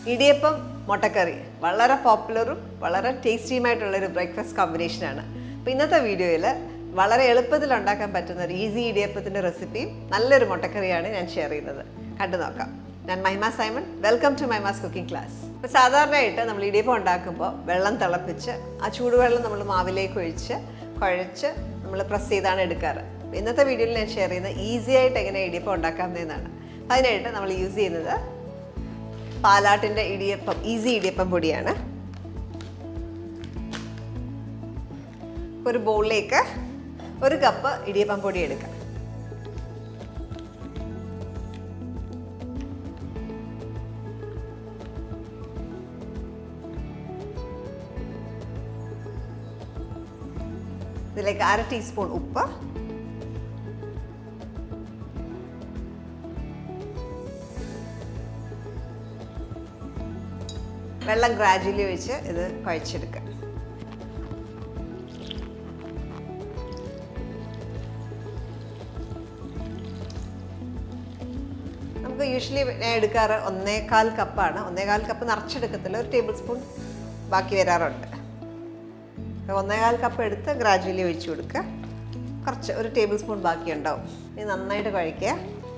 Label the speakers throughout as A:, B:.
A: ഇടിയപ്പം മുട്ടക്കറി വളരെ പോപ്പുലറും വളരെ ടേസ്റ്റിയുമായിട്ടുള്ളൊരു ബ്രേക്ക്ഫാസ്റ്റ് കോമ്പിനേഷനാണ് അപ്പോൾ ഇന്നത്തെ വീഡിയോയിൽ വളരെ എളുപ്പത്തിൽ ഉണ്ടാക്കാൻ പറ്റുന്ന ഒരു ഈസി ഇടിയപ്പത്തിൻ്റെ റെസിപ്പിയും നല്ലൊരു മുട്ടക്കറിയാണ് ഞാൻ ഷെയർ ചെയ്യുന്നത് കണ്ടു നോക്കാം ഞാൻ Mahima Simon welcome to Maima's cooking class ഇപ്പോൾ സാധാരണയായിട്ട് നമ്മൾ ഇടിയപ്പം ഉണ്ടാക്കുമ്പോൾ വെള്ളം തിളപ്പിച്ച് ആ ചൂടുവെള്ളം നമ്മൾ മാവിലേക്ക് ഒഴിച്ച് കുഴച്ച് നമ്മൾ പ്രസ് ചെയ്താണ് എടുക്കാറ് അപ്പോൾ ഇന്നത്തെ വീഡിയോയിൽ ഞാൻ ഷെയർ ചെയ്യുന്നത് ഈസി ആയിട്ട് എങ്ങനെ ഇടിയപ്പം ഉണ്ടാക്കാവുന്നതെന്നാണ് അതിനായിട്ട് നമ്മൾ യൂസ് ചെയ്യുന്നത് പാലാട്ടിൻ്റെ ഇടിയപ്പം ഈസി ഇടിയപ്പം പൊടിയാണ് ഒരു ബൗളിലേക്ക് ഒരു കപ്പ് ഇടിയപ്പം പൊടി എടുക്കാം ഇതിലേക്ക് അര ടീസ്പൂൺ ഉപ്പ് വെള്ളം ഗ്രാജുവലി ഒഴിച്ച് ഇത് കുഴച്ചെടുക്കുക നമുക്ക് യൂഷ്വലി ഞാൻ എടുക്കാറ് ഒന്നേകാൽ കപ്പാണ് ഒന്നേകാൽ കപ്പ് നിറച്ചെടുക്കത്തില്ല ഒരു ടേബിൾ സ്പൂൺ ബാക്കി വരാറുണ്ട് അപ്പോൾ ഒന്നേകാൽ കപ്പ് എടുത്ത് ഗ്രാജുവലി ഒഴിച്ചു കൊടുക്കുക കുറച്ച് ഒരു ടേബിൾ സ്പൂൺ ബാക്കി ഉണ്ടാവും ഇനി നന്നായിട്ട് കഴിക്കുക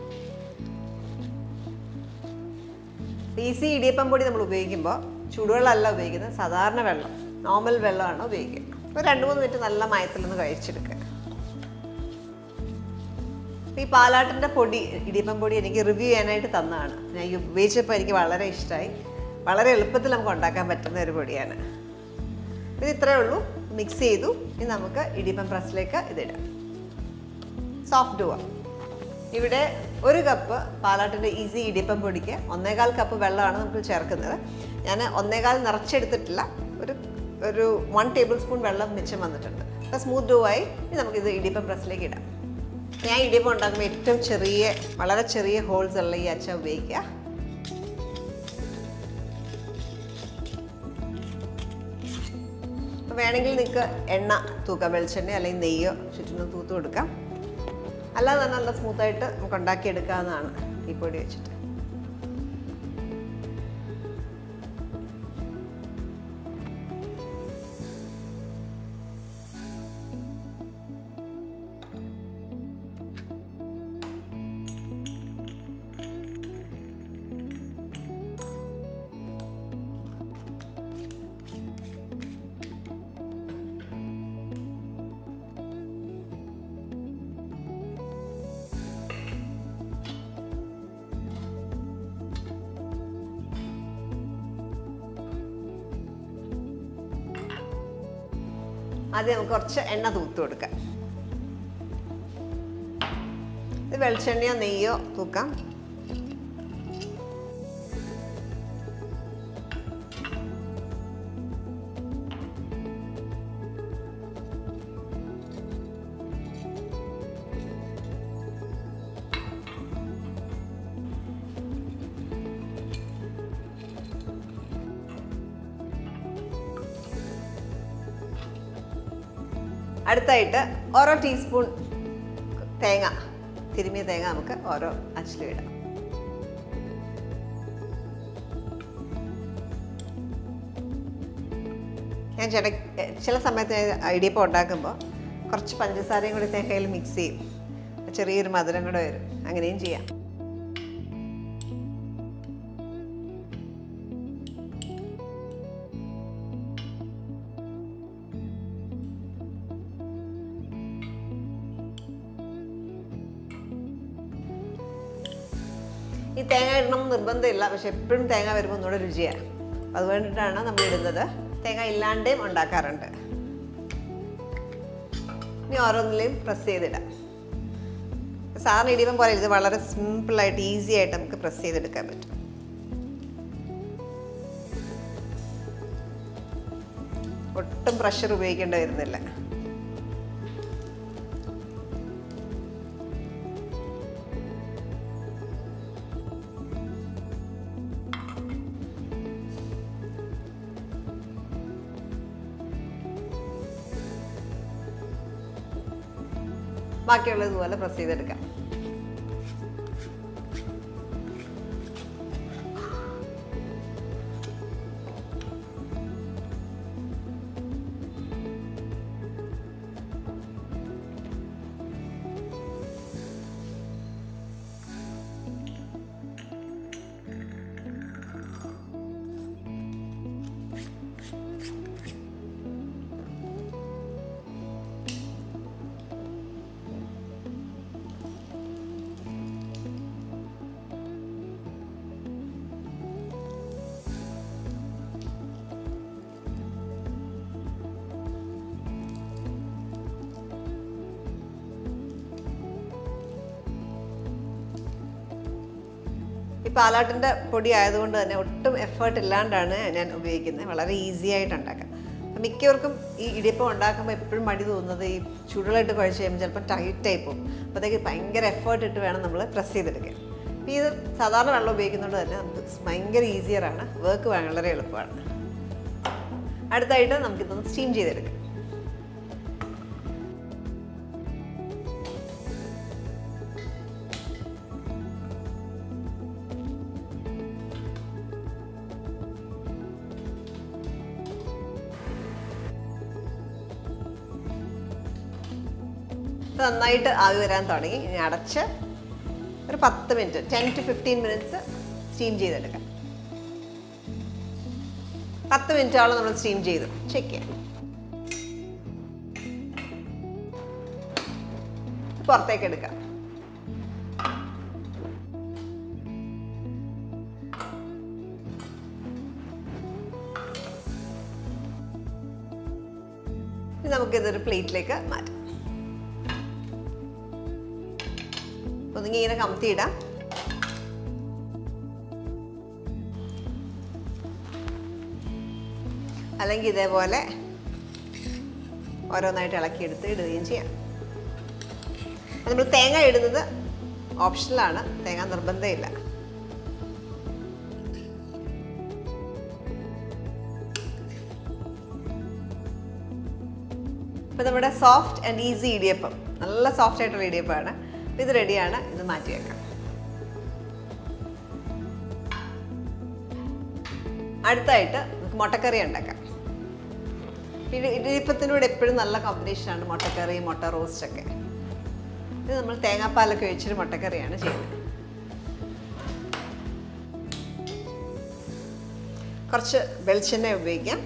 A: ഈസി ഇടിയപ്പം പൊടി നമ്മൾ ഉപയോഗിക്കുമ്പോൾ ചൂടുവെള്ളമല്ല ഉപയോഗിക്കുന്നത് സാധാരണ വെള്ളം നോർമൽ വെള്ളമാണ് ഉപയോഗിക്കുക ഒരു രണ്ട് മൂന്ന് മിനിറ്റ് നല്ല മയത്തിലൊന്ന് കഴിച്ചെടുക്കുക ഈ പാലാട്ടിൻ്റെ പൊടി ഇടിയപ്പം പൊടി എനിക്ക് റിവ്യൂ ചെയ്യാനായിട്ട് തന്നതാണ് ഞാൻ ഈ ഉപയോഗിച്ചപ്പോൾ എനിക്ക് വളരെ ഇഷ്ടമായി വളരെ എളുപ്പത്തിൽ നമുക്ക് ഉണ്ടാക്കാൻ പറ്റുന്ന ഒരു പൊടിയാണ് ഇത് ഇത്രയേ ഉള്ളൂ മിക്സ് ചെയ്തു ഇനി നമുക്ക് ഇടിയപ്പം പ്രസ്സിലേക്ക് ഇതിടാം സോഫ്റ്റ് ഡുവ ഇവിടെ ഒരു കപ്പ് പാലാട്ടിൻ്റെ ഈസി ഇടിയപ്പം പൊടിക്ക് ഒന്നേകാൽ കപ്പ് വെള്ളമാണ് നമുക്ക് ചേർക്കുന്നത് ഞാൻ ഒന്നേകാൽ നിറച്ചെടുത്തിട്ടില്ല ഒരു ഒരു വൺ ടേബിൾ സ്പൂൺ വെള്ളം മിച്ചം വന്നിട്ടുണ്ട് അപ്പോൾ സ്മൂത്ത് ഡോ ആയി ഇനി നമുക്കിത് ഇടിയപ്പം പ്രസ്സിലേക്ക് ഇടാം ഞാൻ ഇടിയപ്പം ഉണ്ടാക്കുമ്പോൾ ഏറ്റവും ചെറിയ വളരെ ചെറിയ ഹോൾസ് ഉള്ള ഈ അച്ച ഉപയോഗിക്കുക അപ്പോൾ വേണമെങ്കിൽ നിങ്ങൾക്ക് എണ്ണ തൂക്കാം വെളിച്ചെണ്ണ അല്ലെങ്കിൽ നെയ്യോ ചുറ്റിനും തൂത്ത് കൊടുക്കാം അല്ലാതെ തന്നെ നല്ല സ്മൂത്തായിട്ട് നമുക്ക് ഉണ്ടാക്കിയെടുക്കാവുന്നതാണ് ഈ പൊടി വെച്ചിട്ട് ആദ്യം നമുക്ക് കുറച്ച് എണ്ണ തൂത്ത് കൊടുക്കാം ഇത് വെളിച്ചെണ്ണയോ നെയ്യോ തൂക്കാം അടുത്തായിട്ട് ഓരോ ടീസ്പൂൺ തേങ്ങ തിരുമിയ തേങ്ങ നമുക്ക് ഓരോ അച്ചിലും ഇടാം ഞാൻ ചില ചില സമയത്ത് ഇടിയപ്പം ഉണ്ടാക്കുമ്പോൾ കുറച്ച് പഞ്ചസാരയും കൂടി തേങ്ങയിൽ മിക്സ് ചെയ്യും ചെറിയൊരു മധുരം കൂടെ വരും അങ്ങനെയും ചെയ്യാം ഈ തേങ്ങ ഇടണം എന്ന് നിർബന്ധമില്ല പക്ഷെ എപ്പോഴും തേങ്ങ വരുമ്പോൾ ഒന്നുകൂടെ രുചിയാണ് അതുകൊണ്ടിട്ടാണ് നമ്മൾ ഇടുന്നത് തേങ്ങ ഇല്ലാണ്ടേയും ഉണ്ടാക്കാറുണ്ട് ഇനി ഓരോന്നിലെയും പ്രസ് ചെയ്തിടാം സാറിന് ഇടിയപ്പം പോലെ ഇത് വളരെ സിമ്പിളായിട്ട് ഈസി ആയിട്ട് നമുക്ക് പ്രസ് ചെയ്തെടുക്കാൻ പറ്റും ഒട്ടും പ്രഷർ ഉപയോഗിക്കേണ്ടി വരുന്നില്ല ബാക്കിയുള്ളത് ഇതുപോലെ പ്രസ് ചെയ്തെടുക്കാം പാലാട്ടിൻ്റെ പൊടി ആയതുകൊണ്ട് തന്നെ ഒട്ടും എഫേർട്ട് ഇല്ലാണ്ടാണ് ഞാൻ ഉപയോഗിക്കുന്നത് വളരെ ഈസി ആയിട്ട് ഉണ്ടാക്കാം അപ്പം മിക്കവർക്കും ഈ ഇടിയപ്പം ഉണ്ടാക്കുമ്പോൾ എപ്പോഴും മടി തോന്നുന്നത് ഈ ചൂടുകളായിട്ട് കുഴച്ച് കഴിയുമ്പോൾ ചിലപ്പോൾ ടൈറ്റ് ആയി പോകും അപ്പോഴത്തേക്ക് ഭയങ്കര എഫേർട്ട് ഇട്ട് വേണം നമ്മൾ പ്രസ് ചെയ്തെടുക്കാൻ അപ്പോൾ ഇത് സാധാരണ വെള്ളം ഉപയോഗിക്കുന്നതുകൊണ്ട് തന്നെ നമുക്ക് ഭയങ്കര ഈസിയറാണ് വർക്ക് വളരെ എളുപ്പമാണ് അടുത്തായിട്ട് നമുക്കിതൊന്ന് സ്റ്റീം ചെയ്തെടുക്കാം ഇത് നന്നായിട്ട് ആവി വരാൻ തുടങ്ങി ഇനി അടച്ച് ഒരു പത്ത് minute ten to fifteen minutes steam ചെയ്തെടുക്കാം പത്ത് മിനിറ്റോളം നമ്മൾ സ്റ്റീം ചെയ്തു ചെക്ക് ചെയ്യാം പുറത്തേക്ക് എടുക്കാം ഇനി നമുക്കിതൊരു പ്ലേറ്റിലേക്ക് മാറ്റാം ഒന്നുകിൽ ഇങ്ങനെ കമത്തിയിടാം അല്ലെങ്കിൽ ഇതേപോലെ ഓരോന്നായിട്ട് ഇളക്കിയെടുത്ത് ഇടുകയും ചെയ്യാം നമ്മൾ തേങ്ങ ഇടുന്നത് ഓപ്ഷണലാണ് തേങ്ങ നിർബന്ധമില്ല ഇപ്പം നമ്മുടെ സോഫ്റ്റ് ആൻഡ് ഈസി ഇടിയപ്പം നല്ല സോഫ്റ്റ് ആയിട്ടുള്ള ഇടിയപ്പമാണ് അപ്പം ഇത് റെഡിയാണ് ഇത് മാറ്റി വെക്കാം അടുത്തായിട്ട് നമുക്ക് മുട്ടക്കറി ഉണ്ടാക്കാം പിന്നെ ഇടിയപ്പത്തിനൂടെ എപ്പോഴും നല്ല കോമ്പിനേഷനാണ് മുട്ടക്കറി മുട്ട റോസ്റ്റ് ഒക്കെ ഇത് നമ്മൾ തേങ്ങാപ്പാലൊക്കെ ഒഴിച്ചൊരു മുട്ടക്കറിയാണ് ചെയ്യുന്നത് കുറച്ച് വെളിച്ചെണ്ണ ഉപയോഗിക്കാം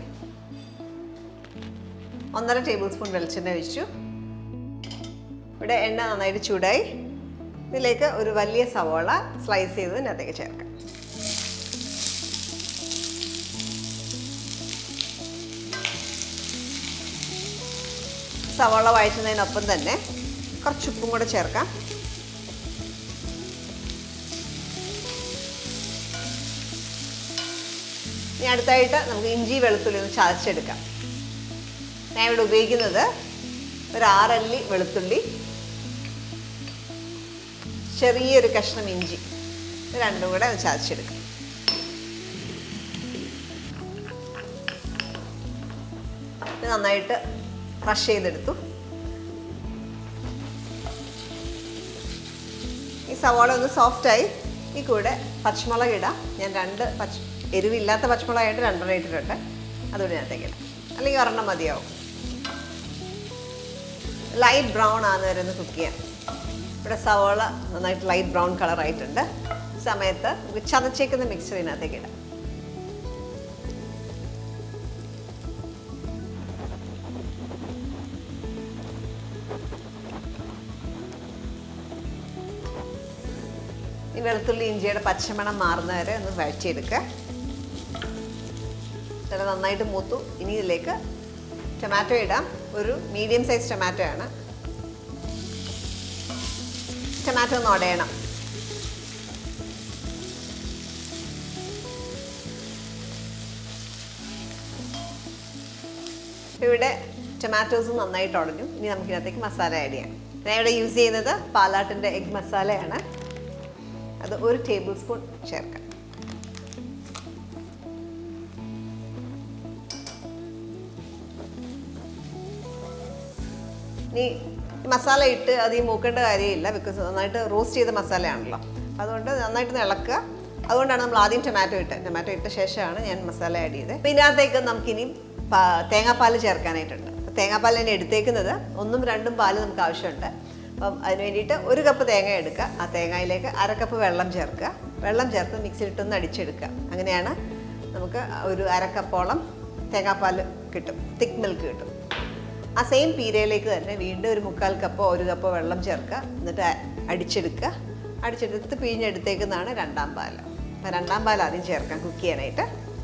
A: ഒന്നര ടേബിൾ സ്പൂൺ വെളിച്ചെണ്ണ ഒഴിച്ചു ഇവിടെ എണ്ണ നന്നായിട്ട് ചൂടായി ഇതിലേക്ക് ഒരു വലിയ സവോള സ്ലൈസ് ചെയ്ത് ഇതിനകത്തേക്ക് ചേർക്കാം സവോള വഴറ്റുന്നതിനൊപ്പം തന്നെ കുറച്ച് ഉപ്പും കൂടെ ചേർക്കാം ഇനി അടുത്തായിട്ട് നമുക്ക് ഇഞ്ചി വെളുത്തുള്ളി ഒന്ന് ചതച്ചെടുക്കാം ഞാൻ ഇവിടെ ഉപയോഗിക്കുന്നത് ഒരു ആറല്ലി വെളുത്തുള്ളി ചെറിയൊരു കഷ്ണം ഇഞ്ചി ഇത് രണ്ടും കൂടെ ഒന്ന് ചതച്ചെടുക്കാം ഇത് നന്നായിട്ട് ക്രഷ് ചെയ്തെടുത്തു ഈ സവാള ഒന്ന് സോഫ്റ്റായി ഈ കൂടെ പച്ചമുളക് ഇടാം ഞാൻ രണ്ട് പച്ച എരിവില്ലാത്ത പച്ചമുളകായിട്ട് രണ്ടെണ്ണം ഇട്ടിട്ടുണ്ട് അതുകൂടി ഞാനത്തേക്ക് ഇടാം അല്ലെങ്കിൽ ഒരെണ്ണം മതിയാവും ലൈറ്റ് ബ്രൗൺ ആകുന്ന വരെ ഒന്ന് കുക്ക് ചെയ്യാം ഇവിടെ സവാള നന്നായിട്ട് ലൈറ്റ് ബ്രൗൺ കളർ ആയിട്ടുണ്ട് ഈ സമയത്ത് നമുക്ക് ചതച്ചേക്കുന്ന മിക്സർ ഇതിനകത്തേക്ക് ഇടാം ഈ വെളുത്തുള്ളി ഇഞ്ചിയുടെ പച്ചമണം മാറുന്ന വരെ ഒന്ന് വഴറ്റിയെടുക്കുക ചില നന്നായിട്ട് മൂത്തു ഇനി ഇതിലേക്ക് ടൊമാറ്റോ ഇടാം ഒരു മീഡിയം സൈസ് ടൊമാറ്റോ ആണ് ടൊമാറ്റോ ഒന്ന് ഉടയണം ഇവിടെ ടൊമാറ്റോസ് നന്നായിട്ട് ഉടഞ്ഞു ഇനി നമുക്കിതിനകത്തേക്ക് മസാല ആഡ് ചെയ്യാം ഞാൻ ഇവിടെ യൂസ് ചെയ്യുന്നത് പാലാട്ടിൻ്റെ എഗ് മസാലയാണ് അത് ഒരു ടേബിൾ സ്പൂൺ ചേർക്കാം ഇനി മസാല ഇട്ട് അത് ഈ മൂക്കേണ്ട കാര്യമില്ല ബിക്കോസ് നന്നായിട്ട് റോസ്റ്റ് ചെയ്ത മസാലയാണല്ലോ അതുകൊണ്ട് നന്നായിട്ട് ഒന്ന് ഇളക്കുക അതുകൊണ്ടാണ് നമ്മൾ ആദ്യം ടൊമാറ്റോ ഇട്ട് ടൊമാറ്റോ ഇട്ട ശേഷമാണ് ഞാൻ മസാല ആഡ് ചെയ്തത് അപ്പോൾ ഇതിനകത്തേക്ക് നമുക്കിനി പാ- തേങ്ങാപ്പാൽ ചേർക്കാനായിട്ടുണ്ട് അപ്പോൾ തേങ്ങാപ്പാൽ ഞാൻ എടുത്തേക്കുന്നത് ഒന്നും രണ്ടും പാല് നമുക്ക് ആവശ്യമുണ്ട് അപ്പം അതിന് വേണ്ടിയിട്ട് ഒരു കപ്പ് തേങ്ങ എടുക്കുക ആ തേങ്ങയിലേക്ക് അര കപ്പ് വെള്ളം ചേർക്കുക വെള്ളം ചേർത്ത് മിക്സിയിലിട്ടൊന്ന് അടിച്ചെടുക്കുക അങ്ങനെയാണ് നമുക്ക് ഒരു അര കപ്പോളം തേങ്ങാപ്പാൽ കിട്ടും തിക്ക് മിൽക്ക് കിട്ടും ആ സെയിം പീരയിലേക്ക് തന്നെ വീണ്ടും ഒരു മുക്കാൽ കപ്പോ ഒരു കപ്പോ വെള്ളം ചേർക്കുക എന്നിട്ട് അ- അടിച്ചെടുക്കുക അടിച്ചെടുത്ത് പിഴിഞ്ഞെടുത്തേക്കുന്നതാണ് രണ്ടാം പാൽ അപ്പം രണ്ടാം പാൽ ആദ്യം ചേർക്കാം കുക്ക് ചെയ്യാനായിട്ട്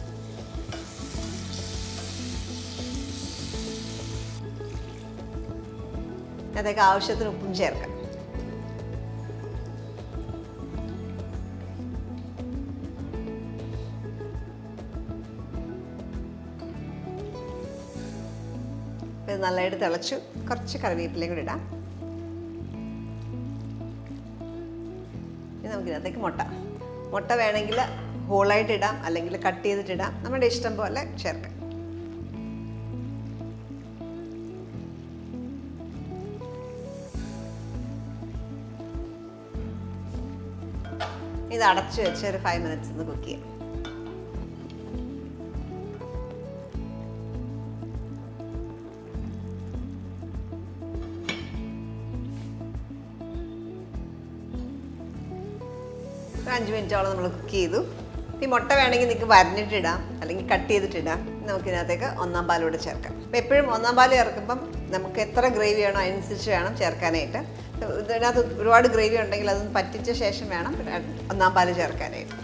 A: അതിലേക്ക് ആവശ്യത്തിന് ഉപ്പും ചേർക്കാം അപ്പോൾ ഇത് നല്ലതായിട്ട് തിളച്ചു കുറച്ച് കറിവേപ്പിലയും കൂടി ഇടാം ഇനി നമുക്കിതിനകത്തേക്ക് മുട്ട മുട്ട വേണമെങ്കിൽ ഹോളായിട്ട് ഇടാം അല്ലെങ്കിൽ കട്ട് ചെയ്തിട്ട് ഇടാം നമ്മുടെ ഇഷ്ടം പോലെ ചേർക്കാം ഇത് അടച്ചു വെച്ച് ഒരു ഫൈവ് മിനിറ്റ്സ് ഒന്ന് കുക്ക് ചെയ്യാം ഒരു അഞ്ച് മിനിറ്റോളം നമ്മൾ കുക്ക് ചെയ്തു ഈ മുട്ട വേണമെങ്കിൽ നിങ്ങൾക്ക് വരഞ്ഞിട്ടിടാം അല്ലെങ്കിൽ കട്ട് ചെയ്തിട്ടിടാം നമുക്ക് ഇതിനകത്തേക്ക് ഒന്നാം പാലൂടെ ചേർക്കാം അപ്പോൾ എപ്പോഴും ഒന്നാം പാൽ ചേർക്കുമ്പം നമുക്ക് എത്ര ഗ്രേവി വേണോ അതിനനുസരിച്ച് വേണം ചേർക്കാനായിട്ട് ഇതിനകത്ത് ഒരുപാട് ഗ്രേവി ഉണ്ടെങ്കിൽ അതൊന്ന് പറ്റിച്ച ശേഷം വേണം ഒന്നാം പാൽ ചേർക്കാനായിട്ട്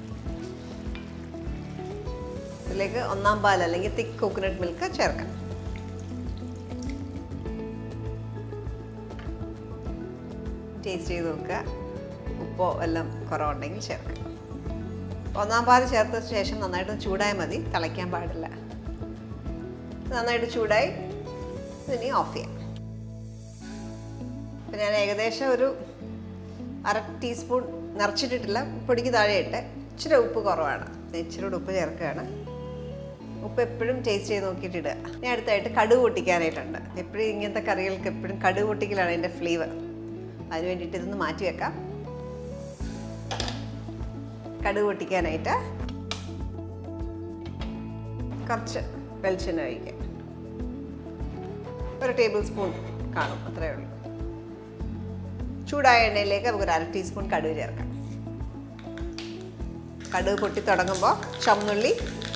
A: ഇതിലേക്ക് ഒന്നാം പാൽ അല്ലെങ്കിൽ തിക്ക് കോക്കനട്ട് മിൽക്ക് ചേർക്കാം ടേസ്റ്റ് ചെയ്ത് നോക്കുക ഉപ്പോ എല്ലാം കുറവുണ്ടെങ്കിൽ ചേർക്കുക ഒന്നാം പാൽ ചേർത്ത ശേഷം നന്നായിട്ട് ചൂടായാൽ മതി തിളയ്ക്കാൻ പാടില്ല നന്നായിട്ട് ചൂടായി ഇനി ഓഫ് ചെയ്യാം അപ്പം ഞാൻ ഏകദേശം ഒരു അര ടീസ്പൂൺ നിറച്ചിട്ടിട്ടില്ല പൊടിക്ക് താഴെ ഇട്ട് ഇച്ചിരി ഉപ്പ് കുറവാണ് ഞാൻ ഇച്ചിരി കൂടെ ഉപ്പ് ചേർക്കുകയാണ് ഉപ്പ് എപ്പോഴും ടേസ്റ്റ് ചെയ്ത് നോക്കിയിട്ട് ഇടുക ഇനി അടുത്തായിട്ട് കടുക് പൊട്ടിക്കാനായിട്ടുണ്ട് എപ്പോഴും ഇങ്ങനത്തെ കറികൾക്ക് എപ്പോഴും കടുക് പൊട്ടിക്കലാണ് അതിൻ്റെ ഫ്ലേവർ അതിന് വേണ്ടിയിട്ട് ഇതൊന്ന് മാറ്റി വെക്കാം കടുക് പൊട്ടിക്കാനായിട്ട് കുറച്ച് വെളിച്ചെണ്ണ ഒഴിക്കാം ഒരു ടേബിൾ സ്പൂൺ കാണും അത്രയേ ഉള്ളൂ ചൂടായ എണ്ണയിലേക്ക് നമുക്ക് ഒരു അര ടീസ്പൂൺ കടുക് ചേർക്കാം കടുക് പൊട്ടി തുടങ്ങുമ്പോൾ ചുമന്നുള്ളി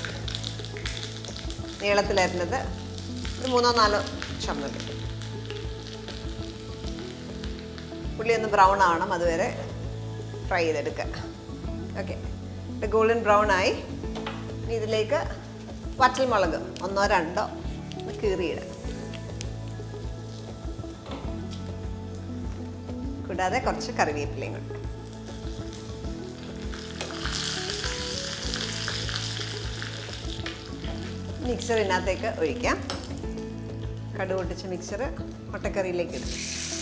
A: നീളത്തിലരിഞ്ഞത് ഒരു മൂന്നോ നാലോ ചുമന്നുള്ളി ഉള്ളി ഒന്ന് ബ്രൗൺ ആവണം അതുവരെ ഫ്രൈ ചെയ്തെടുക്കുക ഓക്കെ ഇപ്പോൾ ഗോൾഡൻ ബ്രൗൺ ആയി ഇനി ഇതിലേക്ക് വറ്റൽമുളക് ഒന്നോ രണ്ടോ ഒന്ന് കീറിയിടാം കൂടാതെ കുറച്ച് കറിവേപ്പിലയും കൂടെ മിക്സർ ഇതിനകത്തേക്ക് ഒഴിക്കാം കടുക് പൊട്ടിച്ച മിക്സർ മുട്ടക്കറിയിലേക്ക് ഇടും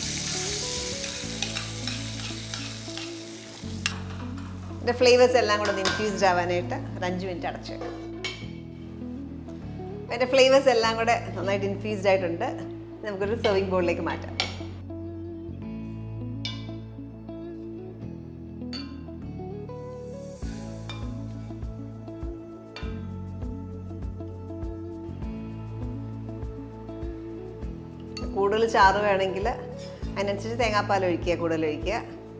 A: ഇതിൻ്റെ ഫ്ലേവേഴ്സ് എല്ലാം കൂടെ ഒന്ന് ഇൻഫ്യൂസ്ഡ് ആവാനായിട്ട് ഒരു അഞ്ച് മിനിറ്റ് അടച്ചു വെക്കാം അതിൻ്റെ ഫ്ലേവേഴ്സ് എല്ലാം കൂടെ നന്നായിട്ട് ഇൻഫ്യൂസ്ഡ് ആയിട്ടുണ്ട് നമുക്കൊരു സെർവിങ് ബോളിലേക്ക് മാറ്റാം കൂടുതൽ ചാറ് വേണമെങ്കിൽ അതിനനുസരിച്ച് തേങ്ങാപ്പാൽ ഒഴിക്കുക കൂടുതൽ ഒഴിക്കുക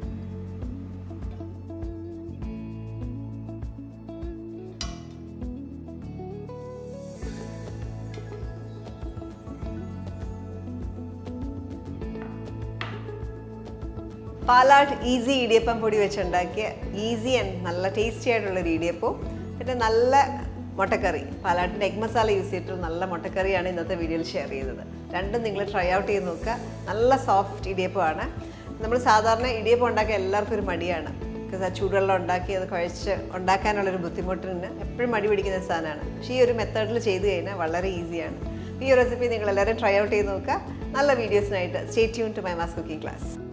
A: പാലാട്ട് ഈസി ഇടിയപ്പം പൊടി വെച്ചുണ്ടാക്കിയ ഈസി ആൻഡ് നല്ല ടേസ്റ്റി ആയിട്ടുള്ളൊരു ഇടിയപ്പവും പിന്നെ നല്ല മുട്ടക്കറി പാലാട്ടിൻ്റെ എഗ് മസാല യൂസ് ചെയ്തിട്ടുള്ള നല്ല മുട്ടക്കറിയാണ് ഇന്നത്തെ വീഡിയോയിൽ ഷെയർ ചെയ്തത് രണ്ടും നിങ്ങൾ ട്രൈ ഔട്ട് ചെയ്ത് നോക്കുക നല്ല സോഫ്റ്റ് ഇടിയപ്പമാണ് നമ്മൾ സാധാരണ ഇടിയപ്പം ഉണ്ടാക്കിയ എല്ലാവർക്കും ഒരു മടിയാണ് ബിക്കോസ് ആ ചൂടുവെള്ളം ഉണ്ടാക്കി അത് കുഴച്ച് ഉണ്ടാക്കാനുള്ളൊരു ബുദ്ധിമുട്ടിന് എപ്പോഴും മടി പിടിക്കുന്ന സാധനമാണ് പക്ഷേ ഈ ഒരു മെത്തേഡിൽ ചെയ്ത് കഴിഞ്ഞാൽ വളരെ ഈസിയാണ് ഈ റെസിപ്പി നിങ്ങൾ എല്ലാവരും ട്രൈ ഔട്ട് ചെയ്ത് നോക്കുക നല്ല വീഡിയോസിനായിട്ട് stay tune to Maima's cooking class